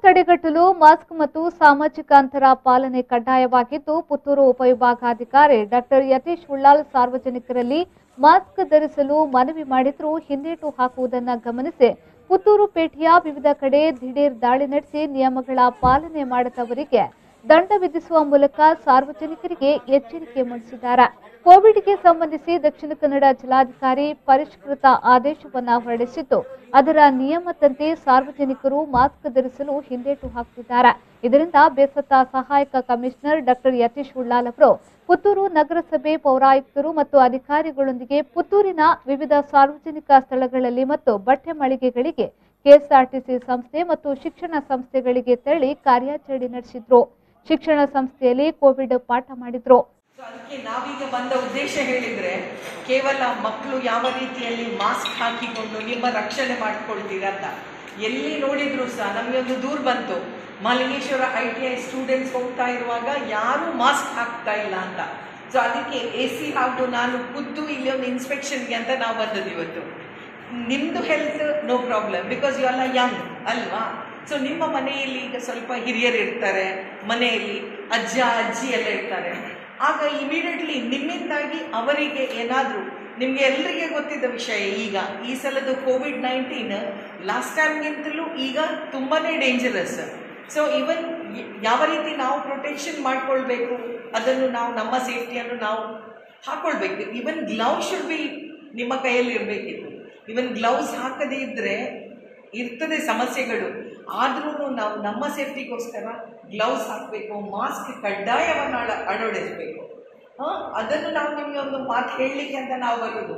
ತಡೆಗಟ್ಟಲು ಮಾಸ್ಕ್ ಮತ್ತು ಸಾಮಾಜಿಕ ಅಂತರ ಪಾಲನೆ ಕಡ್ಡಾಯವಾಗಿದ್ದು ಪುತ್ತೂರು ಉಪವಿಭಾಗಾಧಿಕಾರಿ ಡಾಕ್ಟರ್ ಯತೀಶ್ ಉಳ್ಳಾಲ್ ಸಾರ್ವಜನಿಕರಲ್ಲಿ ಮಾಸ್ಕ್ ಧರಿಸಲು ಮನವಿ ಮಾಡಿದ್ರೂ ಹಿಂದೇಟು ಹಾಕುವುದನ್ನು ಗಮನಿಸಿ ಪುತ್ತೂರು ಪೇಟೆಯ ವಿವಿಧ ಕಡೆ ದಿಢೀರ್ ದಾಳಿ ನಡೆಸಿ ನಿಯಮಗಳ ಪಾಲನೆ ಮಾಡದವರಿಗೆ ದಂಡ ವಿಧಿಸುವ ಮೂಲಕ ಸಾರ್ವಜನಿಕರಿಗೆ ಎಚ್ಚರಿಕೆ ಮೂಡಿಸಿದ್ದಾರೆ ಕೋವಿಡ್ಗೆ ಸಂಬಂಧಿಸಿ ದಕ್ಷಿಣ ಕನ್ನಡ ಜಿಲ್ಲಾಧಿಕಾರಿ ಪರಿಷ್ಕೃತ ಆದೇಶವನ್ನ ಹೊರಡಿಸಿದ್ದು ಅದರ ನಿಯಮದಂತೆ ಸಾರ್ವಜನಿಕರು ಮಾಸ್ಕ್ ಧರಿಸಲು ಹಿಂದೇಟು ಹಾಕುತ್ತಿದ್ದಾರೆ ಇದರಿಂದ ಬೇಸತ್ತ ಸಹಾಯಕ ಕಮಿಷನರ್ ಡಾಕ್ಟರ್ ಯತೀಶ್ ಉಳ್ಳಾಲ್ ಅವರು ಪುತ್ತೂರು ನಗರಸಭೆ ಪೌರಾಯುಕ್ತರು ಮತ್ತು ಅಧಿಕಾರಿಗಳೊಂದಿಗೆ ಪುತ್ತೂರಿನ ವಿವಿಧ ಸಾರ್ವಜನಿಕ ಸ್ಥಳಗಳಲ್ಲಿ ಮತ್ತು ಬಟ್ಟೆ ಮಳಿಗೆಗಳಿಗೆ ಕೆಎಸ್ಆರ್ಟಿಸಿ ಸಂಸ್ಥೆ ಮತ್ತು ಶಿಕ್ಷಣ ಸಂಸ್ಥೆಗಳಿಗೆ ತೆರಳಿ ಕಾರ್ಯಾಚರಣೆ ನಡೆಸಿದ್ರು ಶಿಕ್ಷಣ ಸಂಸ್ಥೆಯಲ್ಲಿ ಕೋವಿಡ್ ಪಾಠ ಮಾಡಿದ್ರು ಸೊ ಅದಕ್ಕೆ ನಾವೀಗ ಬಂದ ಉದ್ದೇಶ ಹೇಳಿದ್ರೆ ಕೇವಲ ಮಕ್ಕಳು ಯಾವ ರೀತಿಯಲ್ಲಿ ಮಾಸ್ಕ್ ಹಾಕಿಕೊಂಡು ನಿಮ್ಮ ರಕ್ಷಣೆ ಮಾಡ್ಕೊಳ್ತೀರ ಅಂತ ಎಲ್ಲಿ ನೋಡಿದ್ರು ಸಹ ನಮಗೆ ಒಂದು ದೂರ ಬಂತು Malingeshwara I T I students ಹೋಗ್ತಾ ಇರುವಾಗ ಯಾರೂ ಮಾಸ್ಕ್ ಹಾಕ್ತಾ ಇಲ್ಲ ಅಂತ ಸೊ ಅದಕ್ಕೆ ಎ ಸಿ ಹಾಗೂ ನಾನು ಖುದ್ದು ಇಲ್ಲಿ ಒಂದು ಇನ್ಸ್ಪೆಕ್ಷನ್ಗೆ ಅಂತ ನಾವು ಬಂದದ್ದು ಇವತ್ತು ನಿಮ್ಮದು health no problem because you all young ಅಲ್ವಾ ಸೊ ನಿಮ್ಮ ಮನೆಯಲ್ಲಿ ಈಗ ಸ್ವಲ್ಪ ಹಿರಿಯರು ಇರ್ತಾರೆ ಮನೆಯಲ್ಲಿ ಅಜ್ಜ ಅಜ್ಜಿ ಎಲ್ಲ ಇರ್ತಾರೆ ಆಗ ಇಮಿಡಿಯೇಟ್ಲಿ ನಿಮ್ಮಿಂದಾಗಿ ಅವರಿಗೆ ಏನಾದರೂ ನಿಮಗೆ ಎಲ್ಲರಿಗೆ ಗೊತ್ತಿದ್ದ ವಿಷಯ ಈಗ ಈ ಸಲದ ಕೋವಿಡ್ ನೈನ್ಟೀನ್ ಲಾಸ್ಟ್ ಟೈಮ್ಗಿಂತಲೂ ಈಗ ತುಂಬಾ ಡೇಂಜರಸ್ ಸೊ ಇವನ್ ಯಾವ ರೀತಿ ನಾವು ಪ್ರೊಟೆಕ್ಷನ್ ಮಾಡ್ಕೊಳ್ಬೇಕು ಅದನ್ನು ನಾವು ನಮ್ಮ ಸೇಫ್ಟಿಯನ್ನು ನಾವು ಹಾಕೊಳ್ಬೇಕು ಇವನ್ ಗ್ಲೌಸ್ ಶುಡ್ ಬಿ ನಿಮ್ಮ ಕೈಯಲ್ಲಿ ಇರಬೇಕಿತ್ತು ಇವನ್ ಗ್ಲೌಸ್ ಹಾಕದೇ ಇದ್ದರೆ ಇರ್ತದೆ ಸಮಸ್ಯೆಗಳು ಆದ್ರೂ ನಾವು ನಮ್ಮ ಸೇಫ್ಟಿಗೋಸ್ಕರ ಗ್ಲೌಸ್ ಹಾಕಬೇಕು ಮಾಸ್ಕ್ ಕಡ್ಡಾಯವನ್ನು ಅಳ ಅಳವಡಿಸಬೇಕು ಹಾಂ ಅದನ್ನು ನಾವು ನಿಮಗೆ ಒಂದು ಮಾತು ಹೇಳಲಿಕ್ಕೆ ಅಂತ ನಾವು ಬರೋದು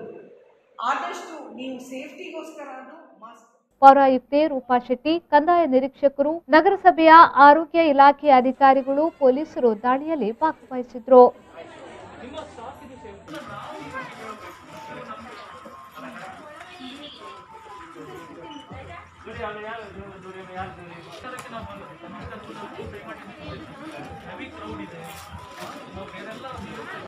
ಆದಷ್ಟು ನೀವು ಸೇಫ್ಟಿಗೋಸ್ಕರ ಅದು ಮಾಸ್ಕ್ ಪೌರಾಯುಕ್ತೆ ರೂಪಾ ಶೆಟ್ಟಿ ಕಂದಾಯ ನಿರೀಕ್ಷಕರು ನಗರಸಭೆಯ ಆರೋಗ್ಯ ಇಲಾಖೆ ಅಧಿಕಾರಿಗಳು ಪೊಲೀಸರು ದಾಳಿಯಲ್ಲಿ ಭಾಗವಹಿಸಿದ್ರು